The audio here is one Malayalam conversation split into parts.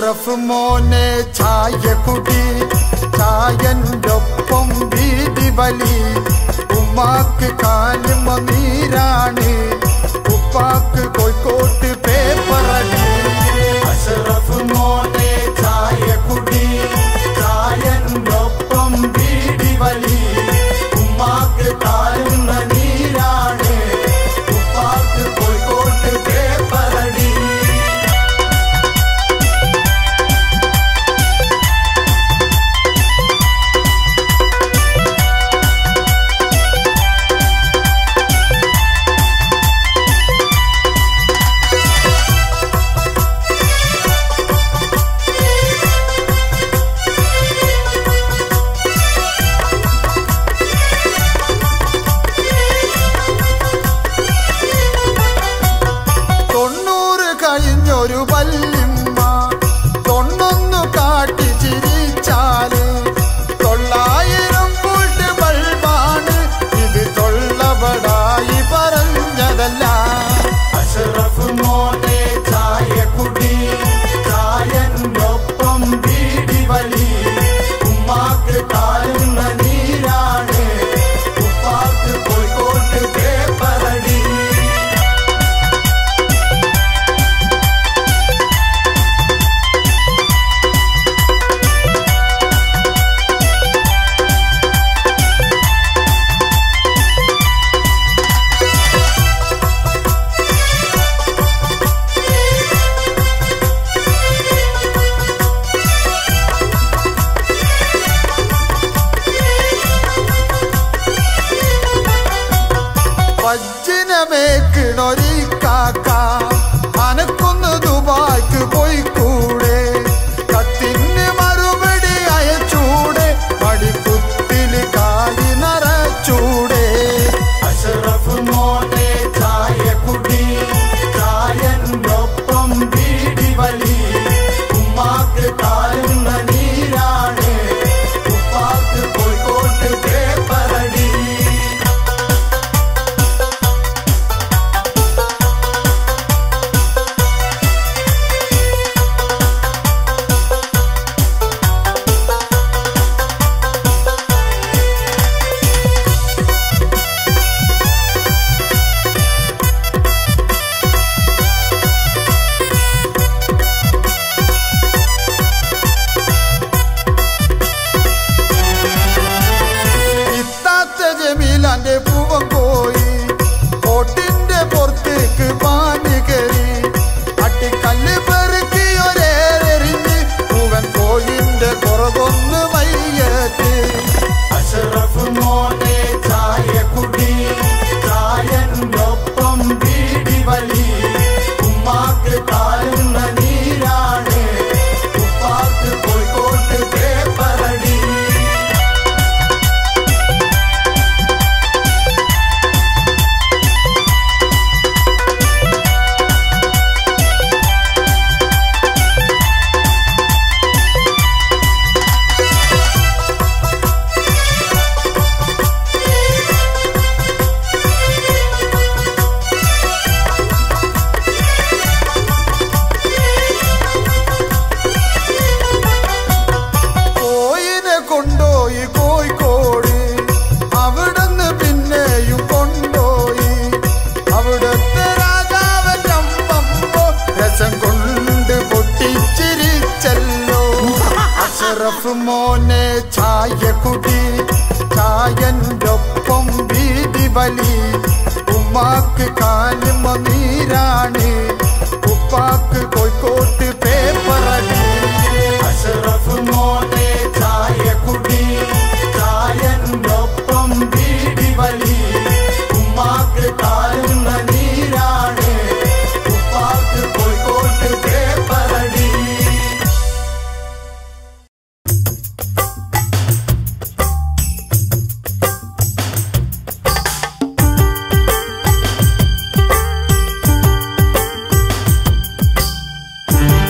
അഷറഫ് മോനെ ചായ കുടി ചായന്റെ ഒപ്പം വീതി വലി ഉമ്മാക്ക് കാലും നീരാണ് ഉപ്പാക്ക് കോഴിക്കോട്ട് പേപ്പറടി അഷറഫ് മോനെ ചായ കുടി ചായന്റെ ഒപ്പം വീതി വലി ഉമ്മാക്ക് കാലും നീരാണ് ഉപ്പാക്ക് കോഴിക്കോട്ട് പേപ്പറടി തൊണ്ണൂറ് കഴിഞ്ഞൊരു വല്യമ്മ തൊണ്ണൊന്നു കാട്ടി ചിരിച്ചാല് തൊള്ളായിരം കൂട്ട് ബൾബാണ് ഇത് തൊള്ളപടായി പറഞ്ഞതല്ല അഷറഫ് മോനെ ചായ കുടി ചായനൊപ്പം വീടി വലി ഉമ്മാക്ക് കാലുന്ന നീരാണ് ഉപ്പാക്ക് കോഴിക്കോട്ട് പേപ്പറടി വജ്ജിനമേക്കിണൊരു കാക്ക അനക്കൊന്ന് ദുബായ്ക്ക് പോയിക്കൂടെ കത്തിന് മറുപടി അയച്ചൂടെ പടിക്കുത്തില് കാലി നിറച്ചൂടെ അഷറഫ് മോനെ ചായ കുടി ചായനൊപ്പം വീടി വലി ഉമ്മാക്ക് കാലുന്ന നീരാണ് ഉപ്പാക്ക് കോഴിക്കോട്ട് പേപ്പറടി ഇത്താത്ത ജമീലാന്റെ പൂവൻ പോയി കോട്ടിന്റെ പുറത്തേക്ക് പാഞ്ഞു കയറി അട്ടിക്കല്ല് പെറുക്കി ഒരേറിഞ്ഞ് പൂവൻ കോയിന്റെ പുറകൊന്ന് മയ്യത്ത് അഷറഫ് മോനെ ചായ കുടി ചായനൊപ്പം വീടി വലി ഉമ്മാക്ക് കാലുന്ന നീരാണ് ഉപ്പാക്ക് കോഴിക്കോട്ട് പേപ്പറടി കോയിനെ കൊണ്ടോയി കോഴിക്കോട് അവിടുന്ന് പിന്നെയും കൊണ്ടോയി അവിടുത്തെ രാജാവന്റെ അമ്പമ്പോ രസം കൊണ്ട് പൊട്ടിച്ചിരിച്ചല്ലോ അഷറഫ് മോനെ ചായ കുടി ചായന്റെ ഒപ്പം വീതി വലി ഉമ്മാക്ക് കാലുമ നീരാണ് ഉപ്പാക്ക് കോഴിക്കോട്ട് പേപ്പറടി അഷറഫ് മോനെ ചായ കുടി ചായനൊപ്പം വീടി വലി ഉമ്മാക്ക് കാലുന്ന നീരാണ് ഉപ്പാക്ക് കോഴിക്കോട്ട് പേപ്പറടി ും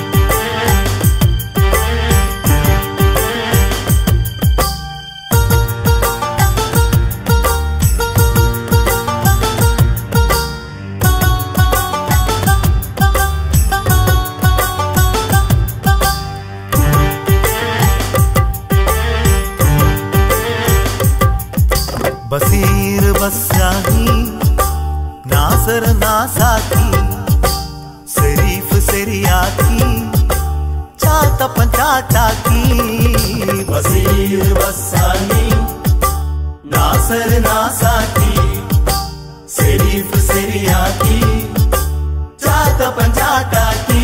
നാസാക്കി സെരീഫ് ശരിയാക്കി ചാത്തപ്പൻ ചാട്ടാക്കി വസീർ വസാനി നാസർ നാസാക്കി സെരീഫ് ശരിയാക്കി ചാത്തപ്പൻ ചാട്ടാക്കി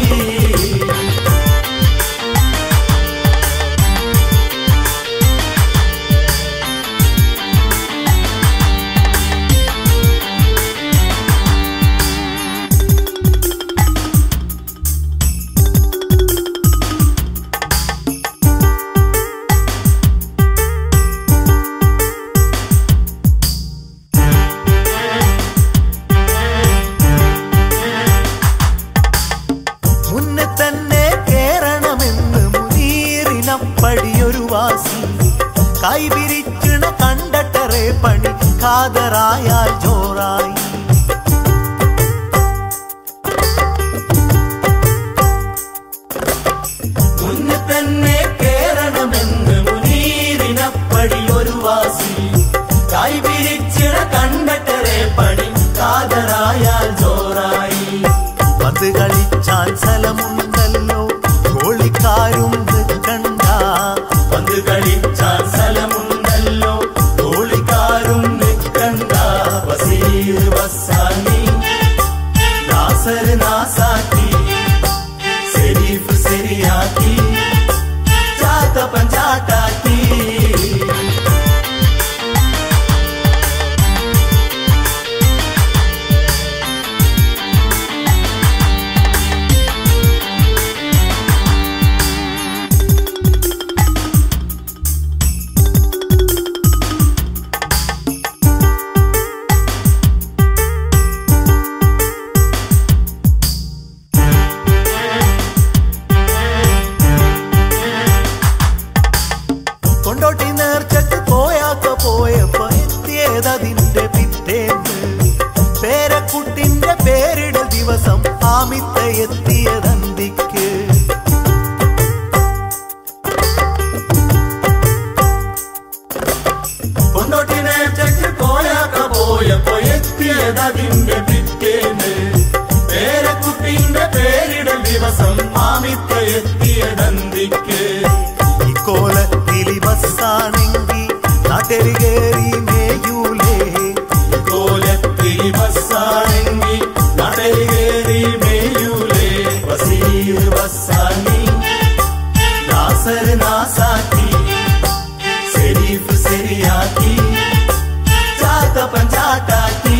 മുന്നെ തന്നെ കേറണമെന്ന് മുനീറിനപ്പടിയൊരു വാസി കൈവിരിച്ചിണ കണ്ടട്ടറെ പണി ഖാദറായാൽ ജോറായി മുന്ന് തന്നെ കേറണമെന്ന് മുനീറിനപ്പടി ഒരു വാസി കൈപിരിച്ചിട കണ്ടട്ടരെ പടി കാതറായാൽ ജോറായി പന്ത് കളിച്ചാൽ സ്ഥലമുണ്ടല്ലോ ഗോളിക്കാരും നിൽക്കണ്ട പന്ത് കളിച്ചാൽ സ്ഥലമുണ്ടല്ലോ തോളിക്കാരും നിൽക്കണ്ട വസീർ വസാനി നാസർ നാസാക്കി സെരീഫ് ശരിയാക്കി ചാത്തപ്പൻ ചാട്ടാക്കി കൊണ്ടോട്ടി നേർച്ചക്ക് പോയാക്ക പോയപ്പോ എത്തിയതതിന്റെ പിറ്റേന്ന് പേരക്കുട്ടിന്റെ പേരിടൽ ദിവസം ആമിത്ത എത്തിയതന്തിക്ക് കൊണ്ടോട്ടി നേർച്ചക്ക് പോയാക്ക പോയപ്പോ എത്തിയതതിന്റെ പിറ്റേന്ന് പേരക്കുട്ടിന്റെ പേരിടൽ ദിവസം മാമിത്ത എത്തിയതന്തിക്ക് ഈ കോലത്തിലി ബസ്സാണെങ്കി നാട്ടിൽ കേറി മേയൂലേ കോലത്തിൽ ബസ്സാണെങ്കി നടേറി മേയൂലേ വസീർ വസാനി നാസർ നാസാക്കി സെരീഫ് ശരിയാക്കി ചാത്തപ്പൻ ചാട്ടാക്കി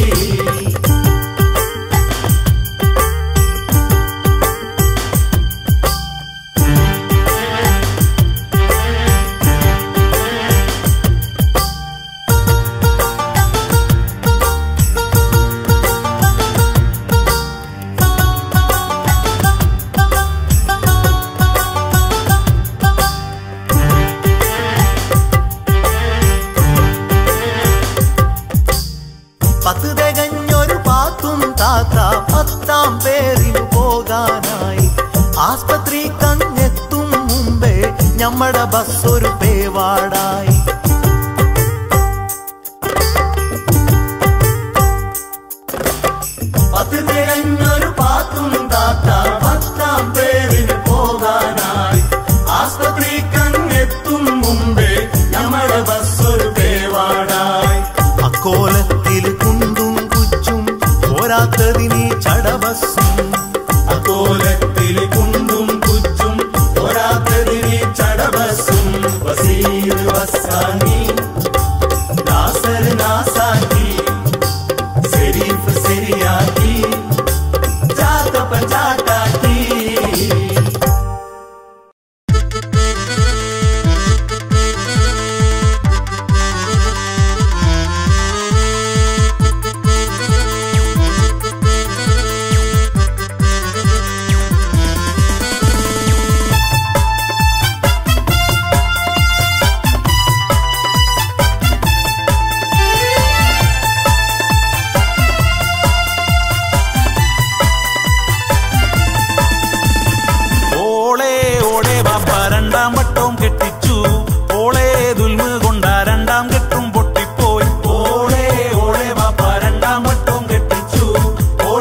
പത്ത് തികഞ്ഞൊരു പാത്തും താത്ത പത്താം പേരിന് പോകാനായി ആസ്പത്രി കഞ്ഞെത്തും മുമ്പേ ഞമ്മടെ ബസ് ഒരു പേവാടായി പത്ത് തികഞ്ഞൊരു പാത്തും താത്ത പത്താം പേരിന് പോകാനായി ആസ്പത്രി കങ്ങെത്തും മുമ്പേ നമ്മുടെ ബസ്സൊരു പേവാടായി അക്കോലത്തിൽ കുണ്ടും കുച്ചും പോരാത്തതിനി ചടബസ്സും അക്കോലത്തിൽ കുണ്ടും കുച്ചും പോരാത്തതിന് ചടബസും വസീർ വസാനി നാസർ നാസാക്കി സെരീഫ് ശരിയാക്കി ചാത്തപ്പൻ ചാട്ടാക്കി ഓളെ ഓളെ ബാപ്പ രണ്ടാം വട്ടവും കെട്ടിച്ചു ഓളെ ദുൽമ് കൊണ്ട രണ്ടാം കെട്ടും പൊട്ടിപ്പോയി ഓളെ ഓളെ ബാപ്പ രണ്ടാം വട്ടവും കെട്ടിച്ചു ഓളെ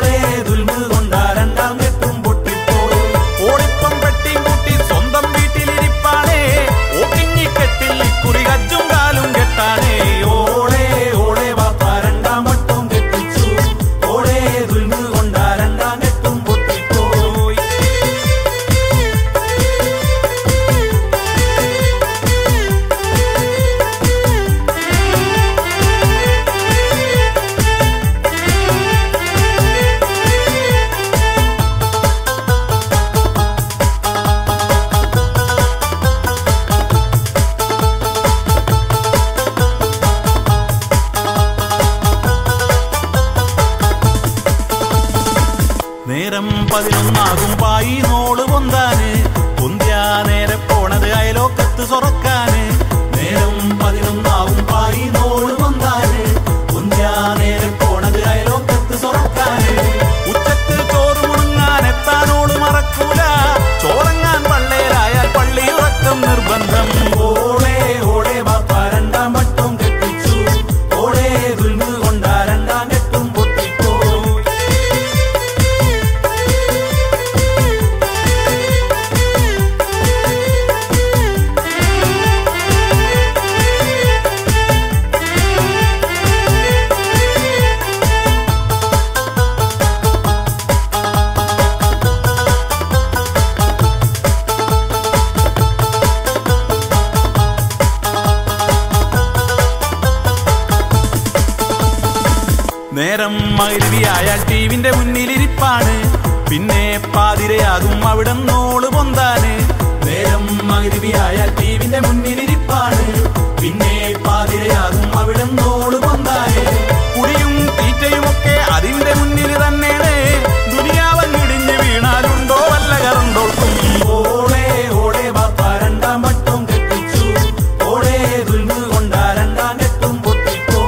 മരുവിയായാൽ ടീവിന്റെ മുന്നിലിരിപ്പാണ് പിന്നെ പാതിരയാകും അവിടെ നോള് പൊന്താന് നേരം മരുവിയായാൽ ടീവിന്റെ മുന്നിലിരിപ്പാണ് പിന്നെ പാതിരയാകും അവിടെ നോള് പൊന്താന് കുടിയും തീറ്റയുമൊക്കെ അതിന്റെ മുന്നിൽ തന്നെയാണ് ദുനിയാവങ്ങിടിഞ്ഞ് വീണാലുണ്ടോ വല്ല കറണ്ടോൾക്കും ഓളേ ഓളേ ബാപ്പ രണ്ടാം വട്ടം കെട്ടിച്ചു ഓളേ ദുൽമ് കൊണ്ടാ രണ്ടാം കെട്ടും പൊട്ടിപ്പോ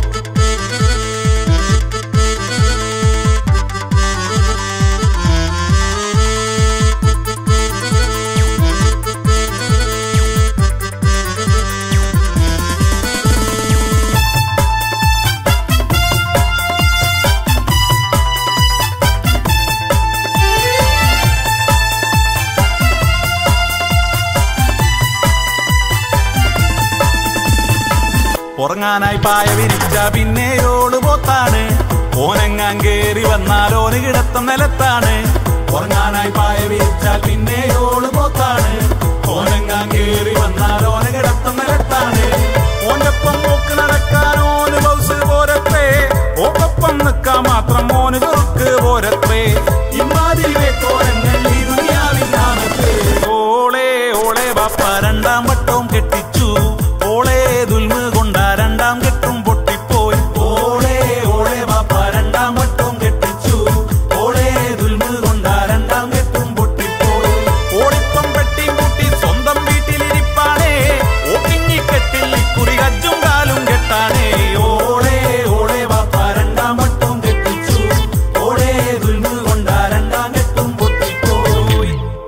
ഉറങ്ങാനായി പായ വിരിച്ച പിന്നെയോള് പോത്താണ് ഓനെങ്ങാൻ കേറി വന്നാൽ ഓന് കിടത്ത നിലത്താണ് ഉറങ്ങാനായി പായ വിരിച്ചാൽ പിന്നെയോള് പോത്താണ് ഓനെങ്ങാൻ കേറി വന്നാൽ ഓന് കിടത്ത നിലത്താണ് ഓനൊപ്പം നോക്ക് നടക്കാൻ ഓന് ബൗസ് പോരത്രേ ഓക്കൊപ്പം നിൽക്കാൻ മാത്രം ഓന് ചെറുക്ക് പോരത്രേ ഇമാതിരി വേക്കോരങ്ങൾ ഈ ദുനിയാവിനാമത്ത് ഓളെ ഓളെ ബാപ്പ രണ്ടാം വട്ടവും കെട്ടിച്ചു ഓളെ ദുൽമ് കൊണ്ട രണ്ടാം കെട്ടും പൊട്ടിപ്പോയി ഓളെ ഓളെ ബാപ്പ രണ്ടാം വട്ടവും കെട്ടിച്ചു ഓളെ ദുൽമ് കൊണ്ട രണ്ടാം കെട്ടും പൊട്ടിപ്പോയി ഓളിപ്പം പെട്ടി കൂട്ടി സ്വന്തം വീട്ടിലിരിപ്പാണേ ഓട്ടിങ്ങി കെട്ടിൽ കുറി കജ്ജും കാലും കെട്ടാണേ ഓളെ ഓളെ ബാപ്പ രണ്ടാം വട്ടവും കെട്ടിച്ചു ഓളെ ദുൽമ് കൊണ്ട രണ്ടാം കെട്ടും പൊട്ടിപ്പോയി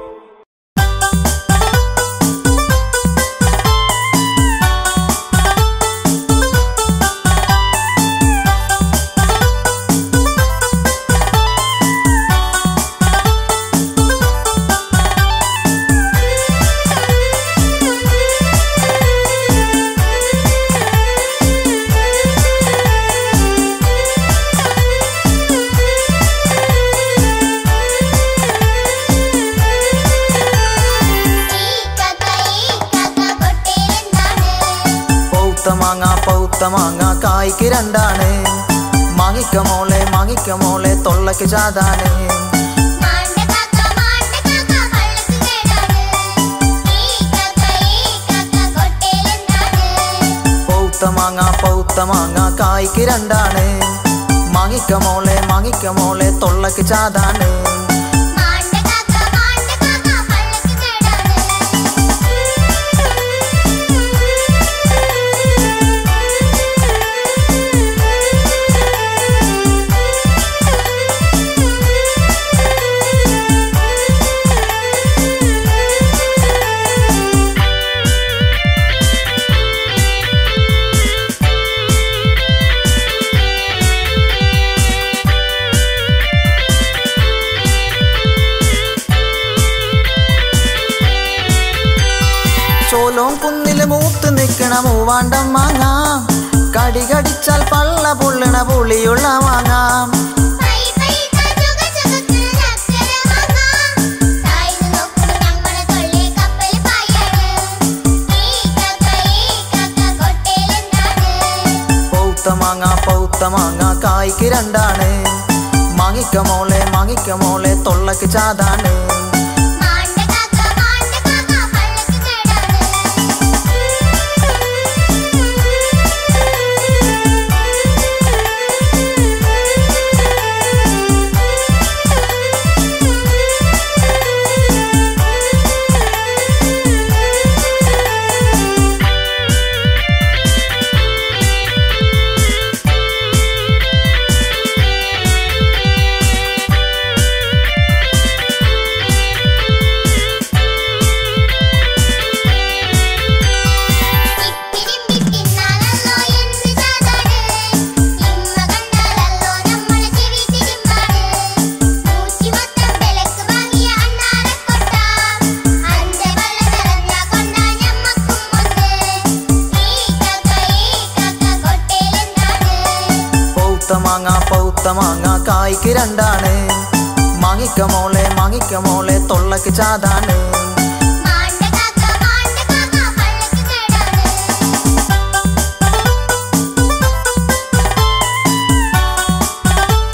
ഈ കക്ക ഈ കക്ക കൊട്ടേലെന്താണ് പൗത്ത മാങ്ങ പൗത്ത മാങ്ങ കായ്ക്ക് രണ്ടാണ് മാങ്ങിക്ക മോളെ മാങ്ങിക്ക മോളെ തൊള്ളക്ക് ചാതാണ് മാണ്ട കക്ക മാണ്ട കക്ക പള്ളക്ക് കേടാണ് ഈ കക്ക ഈ കക്ക കൊട്ടേലെന്താണ് പൗത്ത മാങ്ങ പൗത്ത മാങ്ങ കായ്ക്ക് രണ്ടാണ് മാങ്ങിക്ക മോളെ മാങ്ങിക്ക മോളെ തൊള്ളക്ക് ചാതാണ് മാണ്ട കക്ക മാണ്ട കക്ക പള്ളക്ക് കേടാണ് ചോലോം കുന്നില് മൂത്ത് നിക്കണ മൂവാണ്ടം മാങ്ങ കടി കടിച്ചാൽ പള്ള പുള്ളണ പുളിയുള്ള മാങ്ങ പൈ പൈ കജുക ചുകക്ക് ചക്കര മാങ്ങ സായിന് നോക്കുമ്പോ ഞമ്മളെ തൊള്ളി കപ്പൽ പായാണ് ഈ കക്ക ഈ കക്ക കൊട്ടേലെന്താണ് പൗത്ത മാങ്ങ പൗത്ത മാങ്ങ കായ്ക്ക് രണ്ടാണ് മാങ്ങിക്ക മോളെ മാങ്ങിക്ക മോളെ തൊള്ളക്ക് ചാതാണ് മാണ്ട കക്ക മാണ്ട കക്ക പള്ളക്ക് കേടാണ് ഇത്തിരിമ്പിത്തിന്നാലല്ലോ എന്ത് ചാതാണ് ഇമ്മ കണ്ടാലല്ലോ നമ്മളെ ചെവി തിരുമ്പാണ് മൂച്ചി മൊത്തം വിലക്ക് വാങ്ങിയ അണ്ണാരക്കൊട്ട അന്റെ വള്ള നിറഞ്ഞ കൊണ്ട ഞമ്മക്കും ഒന്ന് ഈ കക്ക ഈ കക്ക കൊട്ടേലെന്താണ് പൗത്ത മാങ്ങ പൗത്ത മാങ്ങ കായ്ക്ക് രണ്ടാണ് മാങ്ങിക്ക മോളെ മാങ്ങിക്ക മോളെ തൊള്ളക്ക് ചാതാണ് മാണ്ട കക്ക മാണ്ട കക്ക പള്ളക്ക് കേടാണ് പൗത്ത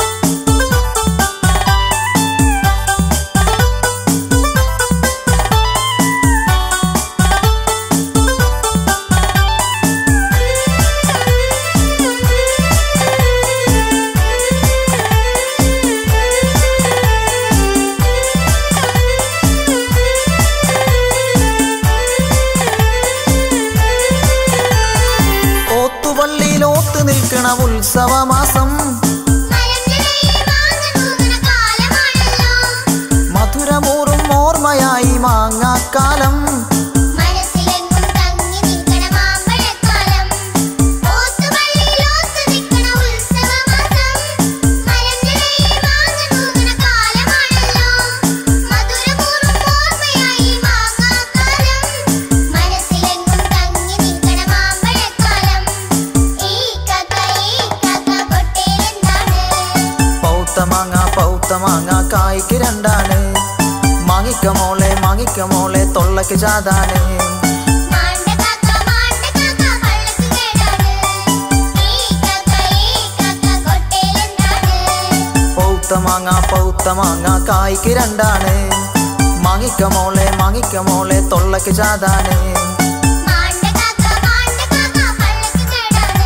ഉത്സവമാസം മരനിരയിൽ മാങ്ങ തൂങ്ങുന്ന കാലമാണല്ലോ മധുരമൂറും ഓർമ്മയായി മാങ്ങാക്കാലം മനസ്സിലെങ്ങും തങ്ങി നിൽക്കണ മാമ്പഴക്കാലം ഓത്തുപള്ളിയിൽ ഓത്തു നിൽക്കണ ഉത്സവമാസം മരനിരയിൽ മാങ്ങ തൂങ്ങുന്ന കാലമാണല്ലോ മധുരപൂർവ്വം ഓർമ്മയായി മാങ്ങാക്കാലം മനസ്സിലെങ്ങും തങ്ങി നിൽക്കണ മാമ്പഴക്കാലം ഈ കഥ ഈ കഥ കൊട്ടേലെന്താണ് പൗത്ത മാങ്ങ പൗത്ത മാങ്ങ കായ്ക്ക് രണ്ടാണ് മാങ്ങിക്ക മോളെ മാങ്ങിക്ക മോളെ തൊള്ളക്ക് ചാതാണ് മാണ്ട കാക്ക മാണ്ട കാക്ക പള്ളക്ക് കേടാണ് ഈ കാക്ക ഈ കാക്ക കൊട്ടേലെന്താണ് പൗത്ത മാങ്ങ പൗത്ത മാങ്ങ കായ്ക്ക് രണ്ടാണ് മാങ്ങിക്ക മോളെ മാങ്ങിക്ക മോളെ തൊള്ളക്ക് ചാതാണ് മാണ്ട കാക്ക മാണ്ട കാക്ക പള്ളക്ക് കേടാണ്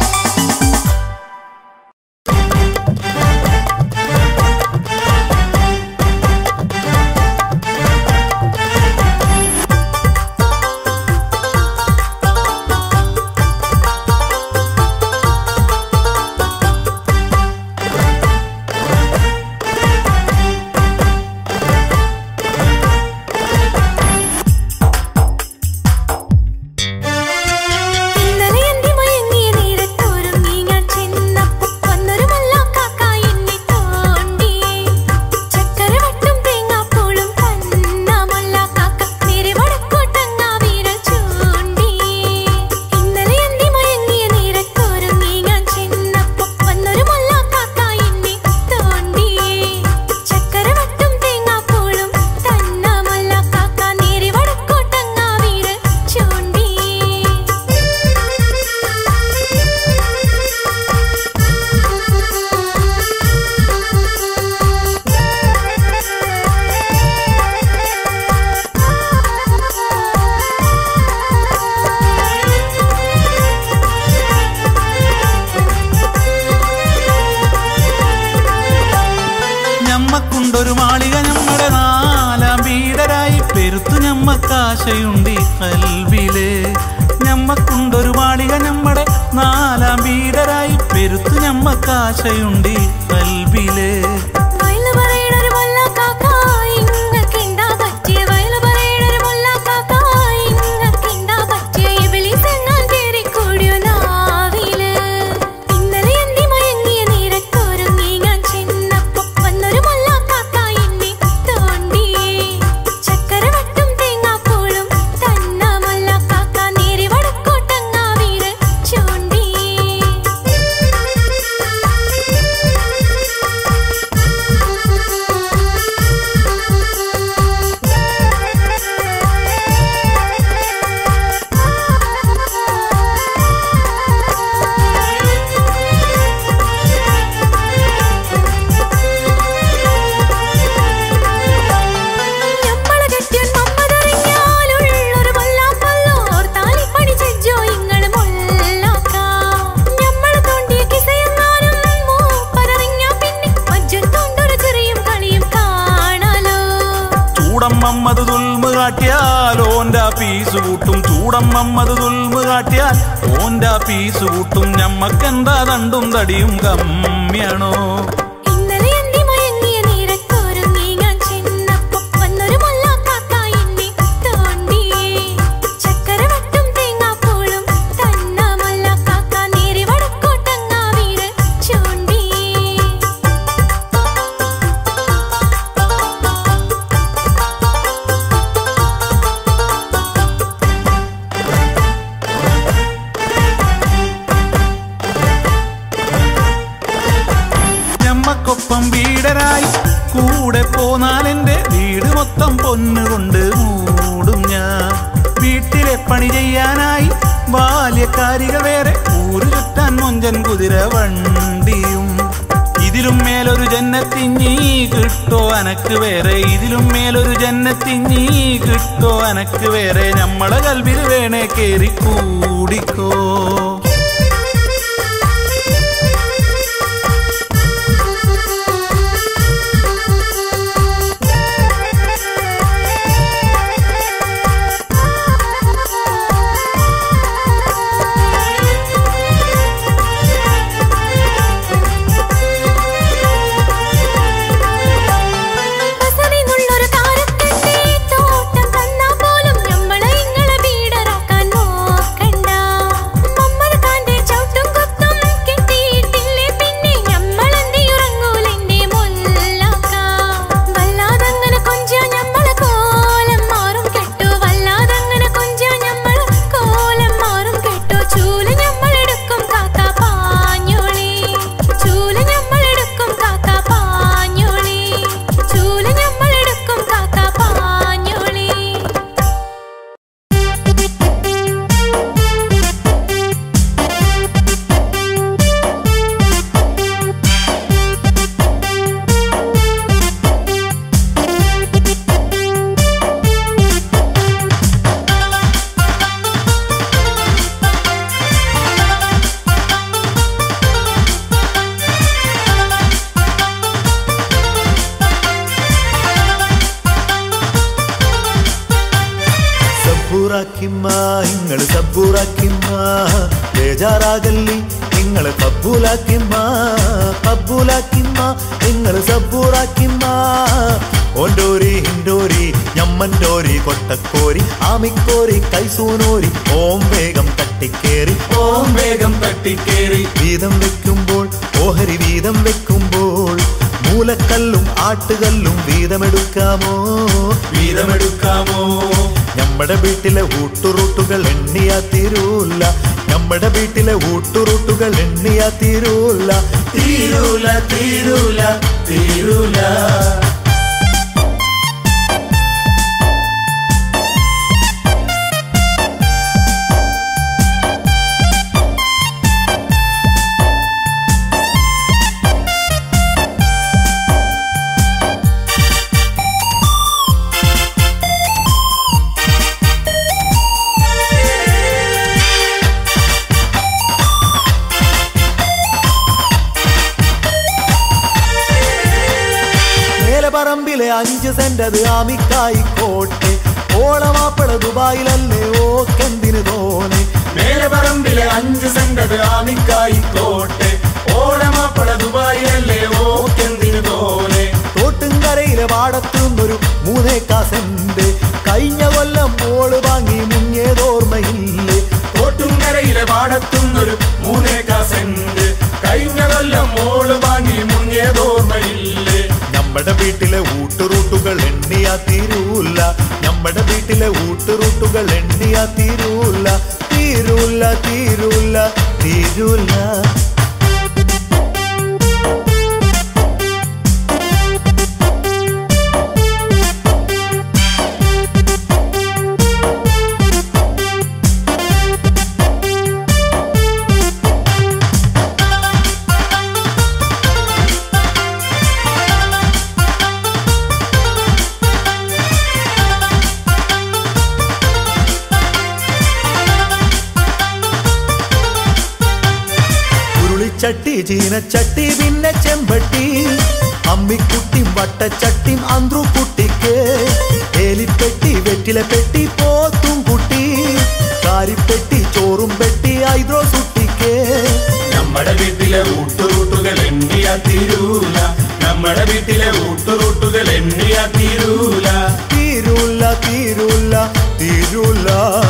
ഇന്നലെ എന്റെ മയങ്ങിയ നീരത്തോരുങ്ങി ഞാൻ ചെന്നപ്പോ വന്നൊരു മല്ലാക്കാക്ക എന്നെ തോണ്ടി ചക്കര വട്ടും തേങ്ങാപ്പൂളും തന്ന മല്ലാക്കാക്ക നേരെ വടക്കോട്ടങ്ങ വിരൽ ചൂണ്ടി ഇന്നലെ എന്റെ മയങ്ങിയ നീരത്തോരുങ്ങി ഞാൻ ചെന്നപ്പോ വന്നൊരു മല്ലാക്കാക്ക എന്നെ തോണ്ടി ചക്കര വട്ടും തേങ്ങാപ്പൂളും തന്ന മല്ലാക്കാക്ക നേരെ വടക്കോട്ടങ്ങ വിരൽ ചൂണ്ടി ഞമ്മക്കുണ്ടൊരു മാളിക ഞമ്മടെ നാലാം വീടരായി പെരുത്തു ഞമ്മക്കാശയുണ്ട് ഈ കൽവില് ഞമ്മക്കുണ്ടൊരു മാളിക ഞമ്മടെ നാലാം വീടരായി പെരുത്തു ഞമ്മക്കാശയുണ്ട് ഈ കൽവില് വയലു പറയണൊരു മൊല്ലാക്കാക്ക ഇങ്ങക്കിണ്ടാ പറ്റിയ വയലു പറയണൊരു മൊല്ലാക്കാക്ക ഇങ്ങക്കിണ്ടാ പറ്റിയ ഇബിലിസെങ്ങാൻ കേറിക്കൂടിയോ നാവില് ഇന്നലെ എന്റെ മയങ്ങിയ നീരത്തോരുങ്ങി ഞാൻ ചെന്നപ്പോ വന്നൊരു മൊല്ലാക്കാക്ക എന്നെ തോണ്ടി ചക്കര വട്ടും തേങ്ങാപ്പൂളും തന്ന മൊല്ലാക്കാക്ക നേരെ വടക്കോട്ടങ്ങ വിരൽ ചൂണ്ടി ഞമ്മളെ കെട്ടിയോൻ മമ്മതറിഞ്ഞാലുള്ളൊരു മൊല്ലാപ്പല്ലോർ താലിപ്പണി ചെജ്ജോ ഇങ്ങള് മൊല്ലാക്ക. ഞമ്മള് തോണ്ടിയ കിസയെങ്ങാനും മൂപ്പരറിഞ്ഞാ പിന്നെ മജ്ജത്തോണ്ടൊരു ചെറിയും കളിയും കാണാലോ ചൂടം മമ്മത് തുൽമ് കാട്ടിയാൽ ഓന്റെ പീസ് കൂട്ടും ചൂടം മമ്മത് തുൽമ് കാട്ടിയാൽ ഓന്റെ പീസ് കൂട്ടും ഞമ്മക്കെന്താ തണ്ടും തടിയും കമ്മിയാണോ ഇന്നലെ എന്റെ മയങ്ങിയ നീരത്തോരുങ്ങി ഞാൻ ചെന്നപ്പോ വന്നൊരു മൊല്ലാക്കാക്ക എന്നെ തോണ്ടി ചക്കര വട്ടും തേങ്ങാപ്പൂളും തന്ന മൊല്ലാക്കാക്ക നേരെ വടക്കോട്ടങ്ങ വിരൽ ചൂണ്ടി ഞമ്മക്കൊപ്പം വീടരായി കൂടെ പോന്നാലെന്റെ വീട് മൊത്തം പൊന്നുകൊണ്ട് മൂടും ഞാൻ വീട്ടിലെ പണി ചെയ്യാനായി ബാല്യക്കാരികൾ വേറെ ഊരു ചുറ്റാൻ മൊഞ്ചൻ കുതിര വണ്ടിയും ഇതിലും മേലൊരു ജന്നത്തിഞ്ഞീ കിട്ടോ അനക്ക് വേറെ ഇതിലും മേലൊരു ജന്നത്തിഞ്ഞീ കിട്ടോ അനക്ക് വേറെ ഞമ്മളെ കൽവിൽ വേണേ കേറി കൂടിക്കോ നിങ്ങൾ സബ്ബൂറാക്കിമ്മ ബേജാറാകല്ലി നിങ്ങൾ കബൂലാക്കിമ്മ കബൂലാക്കിമ്മ നിങ്ങൾ സബ്ബൂറാക്കിമ്മ ഓണ്ടോരി ഹിൻഡോരി ഞമ്മൻഡോരി കൊട്ടക്കോരി ആമിക്കോരി കൈസൂനോരി ഓം വേഗം തട്ടിക്കേറി ഓം വേഗം തട്ടിക്കേറി വീതം വെക്കുമ്പോൾ ഓഹരി വീതം വെക്കുമ്പോൾ മൂലക്കല്ലും ആട്ടുകല്ലും വീതമെടുക്കാമോ വീതമെടുക്കാമോ നമ്മുടെ വീട്ടിലെ ഊട്ടുറൂട്ടുകൾ എണ്ണിയാ തീരൂല നമ്മുടെ വീട്ടിലെ ഊട്ടുറൂട്ടുകൾ എണ്ണിയാ തീരൂല തീരൂല തീരൂല തീരൂല മേലപറമ്പിലെ അഞ്ച് സെന്റ് അത് ആമിക്കായിക്കോട്ടെ ഓളമാപ്പള ദുബായിലല്ലേ ഓക്കെന്തിന് തോനെ മേലപറമ്പിലെ അഞ്ച് സെന്റത് ആമിക്കായിക്കോട്ടെ ഓണമാപ്പള ദുബായിലല്ലേ ഓക്കെന്തിനു തോനെ തോട്ടുംകരയിലെ പാടത്തുനിന്നൊരു മൂന്നേക്കാ സെന്റ് കഴിഞ്ഞ കൊല്ലം മോള് വാങ്ങി മുങ്ങിയതോർമ്മയില്ലേ തോട്ടുംകരയിലെ പാടത്തുന്നൊരു മൂന്നേക്കാ സെന്റ് കഴിഞ്ഞ കൊല്ലം മോള് വാങ്ങി മുങ്ങിയതോർമ്മയില്ലേ നമ്മുടെ വീട്ടിലെ ഊട്ടുറൂട്ടുകൾ എണ്ണിയാ തീരൂല നമ്മുടെ വീട്ടിലെ ഊട്ടുറൂട്ടുകൾ എണ്ണിയാ തീരൂല തീരൂല തീരൂല തീരൂല ഉരുളിച്ചട്ടി ചീനച്ചട്ടി പിന്നെ ചെമ്പട്ടി അമ്മിക്കുട്ടിയും വട്ടച്ചട്ടിയും അന്ത്രുക്കുട്ടിക്ക് ഏലിപ്പെട്ടി വെറ്റില പെട്ടി പോത്തും കുട്ടി കാരിപ്പെട്ടി ചോറും പെട്ടി ഐദ്രോ സുട്ടിക്ക് നമ്മുടെ വീട്ടിലെ ഊട്ടുറൂട്ടുകൾ എണ്ണിയാ തീരൂല നമ്മുടെ വീട്ടിലെ ഊട്ടുറൂട്ടുകൾ എണ്ണിയാ തീരൂല തീരൂല തീരൂല തീരൂല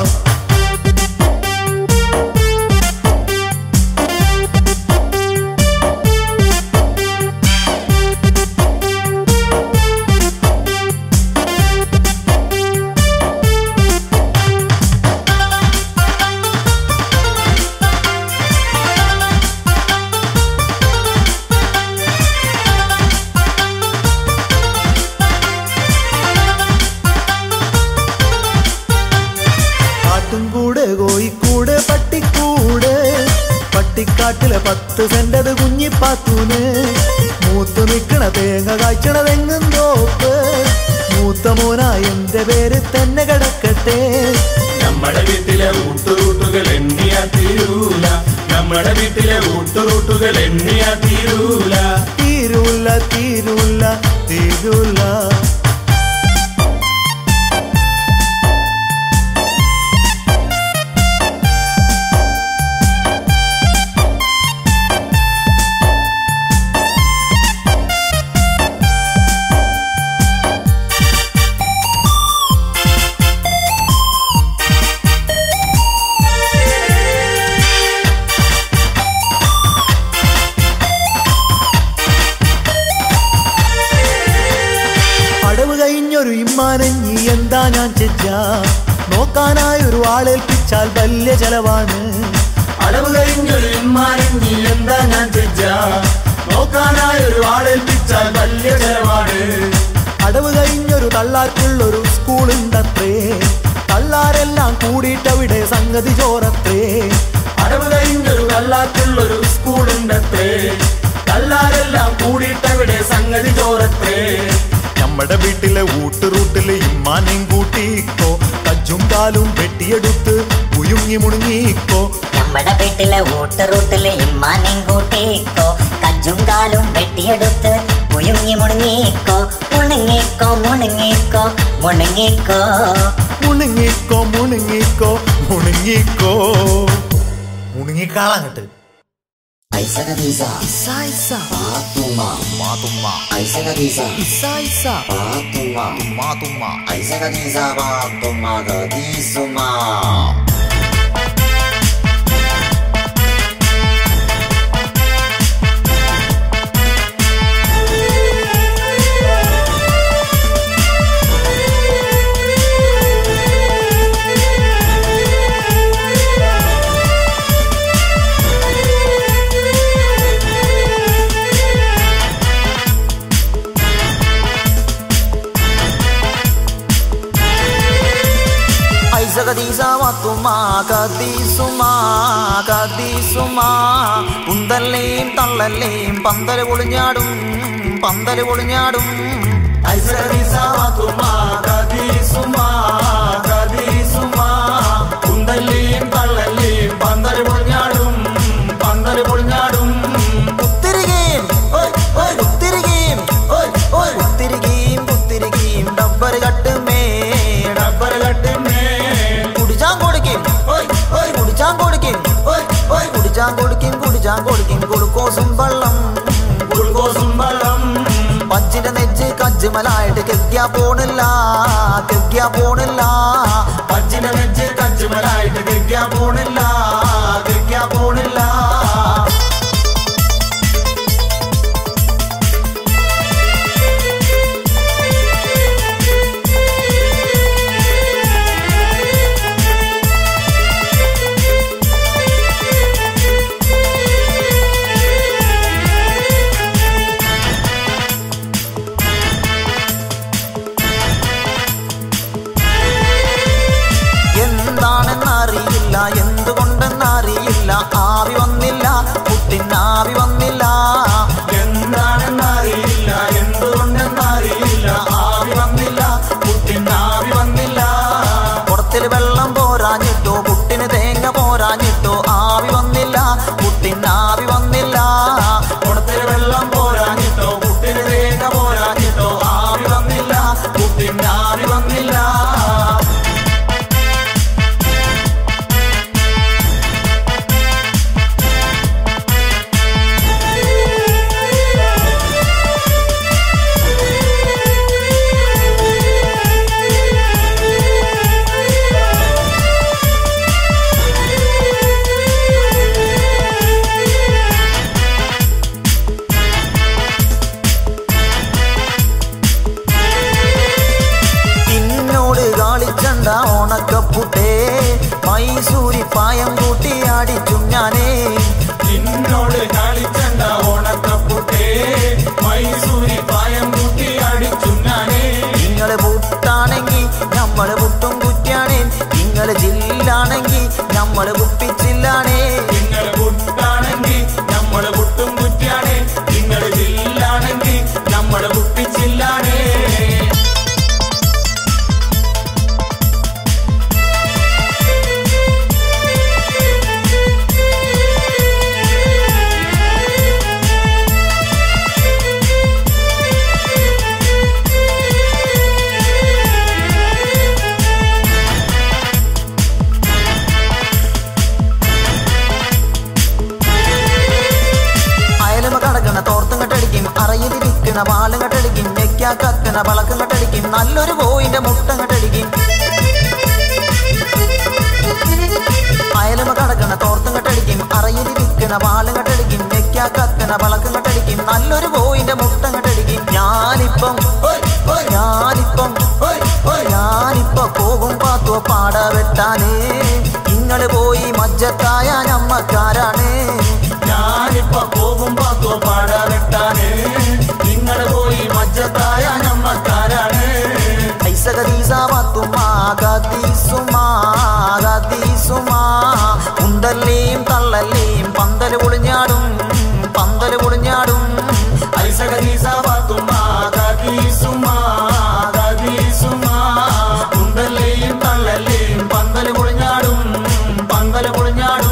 കാട്ടുംകൂട് കോയിക്കൂട് പട്ടിക്കൂട് പട്ടിക്കാട്ടിലെ പത്ത് സെന്റത് കുഞ്ഞിപ്പാത്തൂന് മൂത്ത് നിക്കണ തേങ്ങ കായ്ച്ചണ തെങ്ങും തോപ്പ് മൂത്ത മോന എന്റെ പേര് തന്നെ കിടക്കട്ടെ നമ്മുടെ വീട്ടിലെ ഊട്ടുറൂട്ടുകൾ എണ്ണിയാ തീരൂല നമ്മുടെ വീട്ടിലെ ഊട്ടുറൂട്ടുകൾ എണ്ണിയാ തീരൂല തീരൂല തീരൂല തീരൂല അടവ് കഴിഞ്ഞൊരു ഇമ്മാനഞ്ഞി എന്താ ഞാൻ ചെച്ച നോക്കാനായൊരു ആളേൽപ്പിച്ചാൽ വലിയ ചെലവാണ് അളവ് കഴിഞ്ഞൊരു ഇമ്മാനഞ്ഞി എന്താ ഞാൻ ചെജ്ജ നോക്കാനായൊരു ആളേൽപ്പിച്ചാൽ വലിയ ചെലവാണ് അടവ് കഴിഞ്ഞൊരു തള്ളാർക്കുള്ളൊരു സ്കൂളുണ്ടത്രേ തള്ളാരെല്ലാം കൂടിയിട്ടവിടെ സംഗതി ചോറത്രേ അടവ് കഴിഞ്ഞൊരു കല്ലാത്തുള്ളൊരു സ്കൂളുണ്ടത്രേ കല്ലാരെല്ലാം കൂടിയിട്ടവിടെ സംഗതി ചോരത്രേ നമ്മുടെ വീട്ടിലെ ഊട്ടുറൂട്ടില് ഇമ്മാനെയും കൂട്ടിക്കോ കജ്ജും കാലും വെട്ടിയെടുത്ത് കുയുങ്ങി മുണുങ്ങിക്കോ നമ്മുടെ വീട്ടിലെ ഊട്ട് റൂട്ടില് ഇമ്മാനെയും കൂട്ടിക്കോ കജ്ജും കാലും വെട്ടിയെടുത്ത് പുഴുങ്ങി മുണങ്ങിക്കോ മുണങ്ങിക്കോ മുണങ്ങിക്കോ മുണങ്ങിക്കോ മുണുങ്ങിക്കോ മുണുങ്ങിക്കോ മുണുങ്ങിക്കോ മുണുങ്ങിക്കാളങ്ങട്ട് ഐസകദീസ പാത്തുമ്മ മാതുമ്മ ഐസകദീസ ഇസ ഇസ പാത്തുമ്മ മാതുമ്മ ഐസകദീസ പാത്തുമ്മ ഗദീസുമ്മ ഐസകദീസ മാതുമ്മ കദീസുമ്മ കദീസുമ്മ ഉന്തല്ലേം തള്ളല്ലേം പന്തല് പൊളിഞ്ഞാടും പന്തല് പൊളിഞ്ഞാടും കുത്തിരികേം ഓയ് ഓയ് കുത്തിരികേം ഓയ് ഓയ് കുത്തിരികേം കുത്തിരികേം ഡബ്ബറ് കട്ടുമേ ഡബ്ബറ് കട്ടുമേ കുടിച്ചാൻ കൊടുക്കും ഓയ് ഓയ് കുടിച്ചാൻ കൊടുക്കും ഓയ് ഓയ് കുടിച്ചാൻ കൊടുക്കും കുടിച്ചാൻ കൊടുക്കും ഗ്ലൂക്കോസും വെള്ളം ഗ്ലൂക്കോസും വെള്ളം പച്ചിന്റെ നെഞ്ച് കജ്ജുമലായിട്ട് കെഗ്യാ പോണില്ല കെഗ്യാ പോണില്ല പച്ചിന്റെ നെഞ്ച് കജ്ജുമലായിട്ട് കെഗ്യാ പോണില്ല കെഗ്യാ പോണില്ല എന്താണെന്നറിയില്ല എന്തുകൊണ്ടെന്നറിയില്ല ആവി വന്നില്ല പുട്ടിനാവി വന്നില്ല എന്താണെന്നറിയില്ല എന്തുകൊണ്ടെന്നറിയില്ല ആവി വന്നില്ല പുട്ടിനാവി വന്നില്ല കുടത്തിൽ വെള്ളം പോരാഞ്ഞിട്ടോ പുട്ടിന് തേങ്ങ പോരാഞ്ഞിട്ടോ ആവി വന്നില്ല പുട്ടിനാവി വന്നില്ല കുടത്തിൽ വെള്ളം പോരാഞ്ഞിട്ടോ പുട്ടിന് തേങ്ങ പോരാഞ്ഞിട്ടോ ആവി വന്നില്ല പുട്ടിനാവി വന്നില്ല നിന്നോട് കാളിച്ചണ്ട ഓണക്കപ്പുട്ടേ മൈസൂരി പായം കൂട്ടി അടിച്ചും ഞാനേ നിന്നോട് കളിച്ചണ്ട ഓണക്കപ്പുട്ടേ മൈസൂരി പായം കൂട്ടി അടിച്ചു ഞാനേ നിങ്ങള് പുട്ടാണെങ്കി നമ്മള് പുട്ടും കുറ്റാണേ നിങ്ങള് ജില്ലാണെങ്കി നമ്മള് കുപ്പിച്ചില്ലാണേ നിങ്ങള് പുട്ടാണെങ്കിൽ നമ്മള് പുട്ടും കുറ്റിയാണേ നിങ്ങള് ജില്ലാണെങ്കിൽ നമ്മള് കുപ്പിച്ചില്ലാണേ അയലുമ കടക്കണ തോർത്തും കെട്ടടിക്കും അറയിലിരിക്കണ പാലും കെട്ടടിക്കും ഞെക്കാ കക്കണ വളക്കും കെട്ടടിക്കും നല്ലൊരു പോയിന്റെ മുട്ടം കെട്ടടിക്കും അയലുമ കടക്കണ തോർത്തും കെട്ടടിക്കും അറയിലിരിക്കണ പാലും കെട്ടടിക്കും ഞെക്കാ കക്കണ വളക്കും കെട്ടടിക്കും നല്ലൊരു പോയിന്റെ മുട്ടം കെട്ടടിക്കും ഞാനിപ്പം ഓയ്, ഓയ്, ഞാനിപ്പം ഓയ്, ഓയ്, ഞാനിപ്പോ പോകും പാത്തോ പാട വെട്ടാനേ ഇങ്ങള് പോയി മജ്ജത്തായ ഞമ്മക്കാരാണ് ഞാനിപ്പോ പോകും പാത്തോ പാട വെട്ടാനേ നിങ്ങള് പോയി മജ്ജത്തായ നമ്മക്കാരാണ് ഐസകദീസ പത്തുമാ കദീസുമാ കദീസുമാ ഉണ്ടല്ലേം തള്ളല്ലേം പന്തല് പൊളിഞ്ഞാടും പന്തല് പൊളിഞ്ഞാടും ഐസകദീസ പാത്തുമ്മാ കദീസുമ്മാ കദീസുമ്മാ കുണ്ടല്ലേയും തള്ളല്ലേയും പന്തല് പൊളിഞ്ഞാടും പന്തല് പൊളിഞ്ഞാടും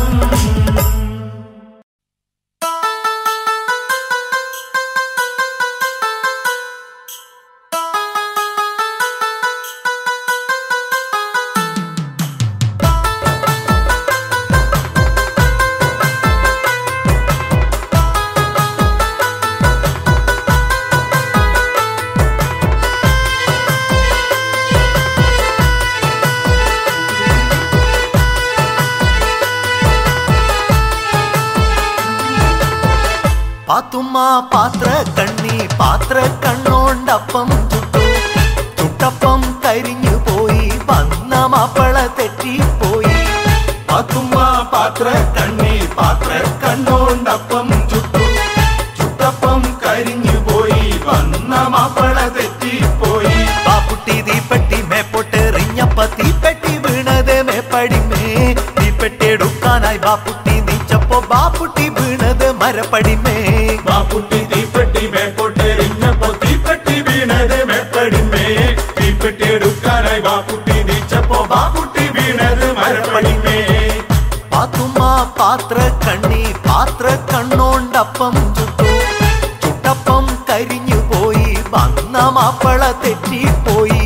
പാത്തുമ്മ പാത്ര കണ്ണി പാത്ര കണ്ണോണ്ടപ്പം ചുട്ടു ചുട്ടപ്പം കരിഞ്ഞു പോയി വന്ന മാപ്പള തെറ്റിപ്പോയി പാത്തുമ്മ പാത്ര കണ്ണി പാത്ര കണ്ണോണ്ടപ്പം ചുട്ടു ചുട്ടപ്പം കരിഞ്ഞു പോയി വന്ന മാപ്പള തെറ്റിപ്പോയി ബാപ്പുട്ടി തീപ്പെട്ടി മേപ്പൊട്ടെറിഞ്ഞപ്പ തീപ്പെട്ടി വീണത് മേപ്പടിമേ തീപ്പെട്ടി എടുക്കാനായി ബാപ്പുട്ടി നീച്ചപ്പോ ബാപ്പുട്ടി വീണത് മരപ്പടിമേ ബാപ്പുട്ടി തീപ്പെട്ടി മേപ്പോട്ടെറിഞ്ഞപ്പോ തീപ്പെട്ടി വീണത് മേപ്പടിമേ തീപ്പെട്ടി എടുക്കാനായി ബാപ്പുട്ടി നീച്ചപ്പോ ബാപ്പുട്ടി വീണത് മരപ്പടിമേ പാത്തുമ്മ പാത്ര കണ്ണി പാത്ര കണ്ണോണ്ടപ്പം ചുട്ടു ചുട്ടപ്പം കരിഞ്ഞു പോയി വന്ന മാപ്പള തെറ്റിപ്പോയി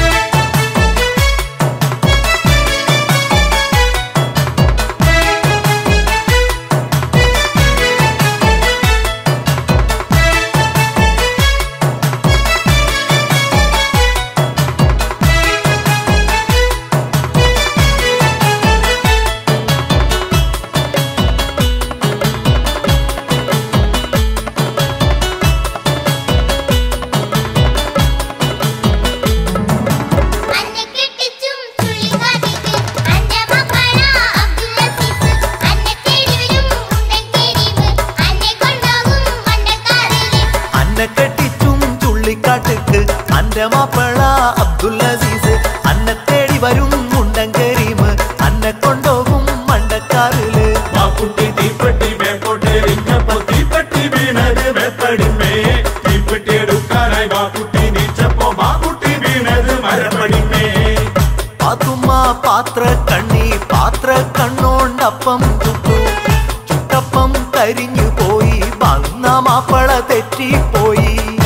അന്നെ കെട്ടിച്ചും ചുള്ളിക്കാട്ടിക്ക് അന്റെ മക്കള അബ്ദുൽ അസീസ് അന്നെ തേടി വരും ഉണ്ടൻ കരീം അന്നെ കൊണ്ടുപോകും വണ്ടക്കാറില് അന്നെ കെട്ടിച്ചും ചുള്ളിക്കാട്ടുക്ക് അന്റെ മാപ്പള അബ്ദുൽ അസീസ് അന്നെ തേടി വരും മുണ്ടൻ കരീം അന്നെ കൊണ്ടോകും മണ്ടക്കാറില് ബാപ്പുട്ടി തീപ്പെട്ടി മേപ്പോട്ടെറിഞ്ഞപ്പോ തീപ്പെട്ടി വീണത് മേപ്പടിമേ തീപ്പെട്ടി എടുക്കാനായി ബാപ്പുട്ടി നീച്ചപ്പോ ബാപ്പുട്ടി വീണത് മരപ്പടിമേ പാത്തുമ്മ പാത്ര കണ്ണി പാത്ര കണ്ണോണ്ടപ്പം ചുട്ടു ചുട്ടപ്പം കരിഞ്ഞു പോയി വന്ന മാപ്പള തെറ്റിപ്പോയി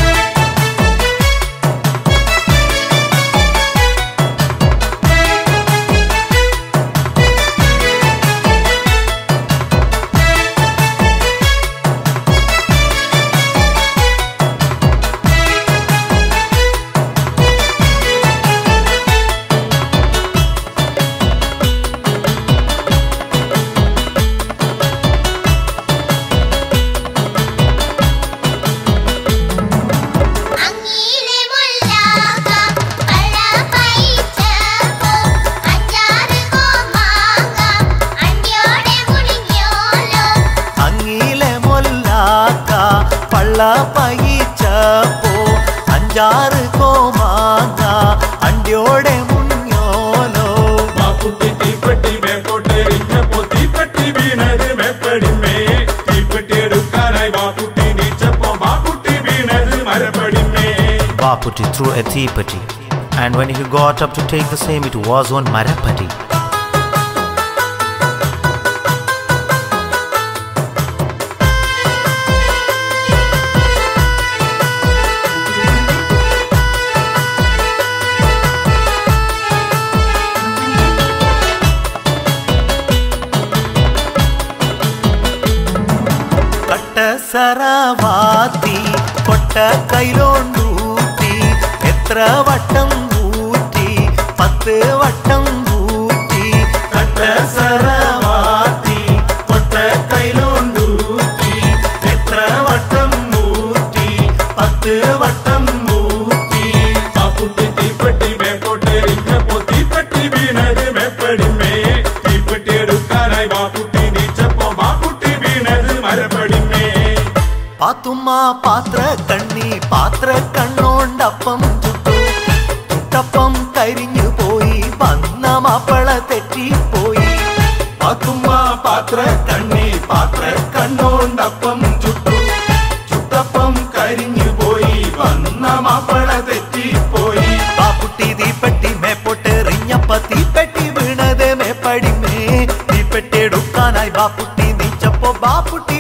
അങ്ങീലെ മുല്ലാക പഴ പൈച്ചപ്പോ അഞ്ചാറ് കോമാങ്ങ അണ്ടിയോടെ മുടിഞ്ഞോലോ അങ്ങീലെ മൊല്ലാക്ക പള്ള പയിച്ചപ്പോ അഞ്ചാറ് കോമാങ്ങ അണ്ടിയോടെ മുഞ്ഞോലോ ബാപ്പുട്ടി തീപ്പെട്ടി മേപ്പോട്ടെറിഞ്ഞപ്പോ തീപ്പെട്ടി വീണത് മേപ്പടിമേ തീപ്പെട്ടി എടുക്കാനായി ബാപ്പുട്ടി നീച്ചപ്പോ ബാപ്പുട്ടി വീണത് മരപ്പടിമേ Baputi threw a teapotty, and when he got up to take the same, it was on Marapati. കട്ട സറവാത്തി കൊട്ട കൈലോണ്ടൂറ്റി എത്ര വട്ടം ഊറ്റി പത്ത് വട്ടം ഊറ്റി കട്ട സറവാത്തി കൊട്ട കൈലോണ്ടൂറ്റി എത്ര വട്ടം മൂറ്റി പത്ത് വട്ടം മൂറ്റി ബാപ്പുട്ടി തീപ്പെട്ടി മേപ്പോട്ടെറിഞ്ഞപ്പോ തീപ്പെട്ടി വീണത് മേപ്പടിമേ തീപ്പെട്ടി എടുക്കാനായി ബാപ്പുട്ടി നീച്ചപ്പോ ബാപ്പുട്ടി വീണത് മരപ്പടിമേ പാത്തുമ്മ പാത്ര കണ്ണി പാത്ര കണ്ണോണ്ടപ്പം ചുട്ടു ചുട്ടപ്പം കരിഞ്ഞു പോയി വന്ന മാപ്പള തെറ്റിപ്പോയി പാത്തുമ്മ പാത്ര കണ്ണി പാത്ര കണ്ണോണ്ടപ്പം ചുട്ടു ചുട്ടപ്പം കരിഞ്ഞു പോയി വന്ന മാപ്പള തെറ്റിപ്പോയി ബാപ്പുട്ടി തീപ്പെട്ടി മേപ്പൊട്ടെറിഞ്ഞപ്പ തീപ്പെട്ടി വീണത് മേപ്പടിമേ തീപ്പെട്ടി എടുക്കാനായി ബാപ്പുട്ടി നീച്ചപ്പോ ബാപ്പുട്ടി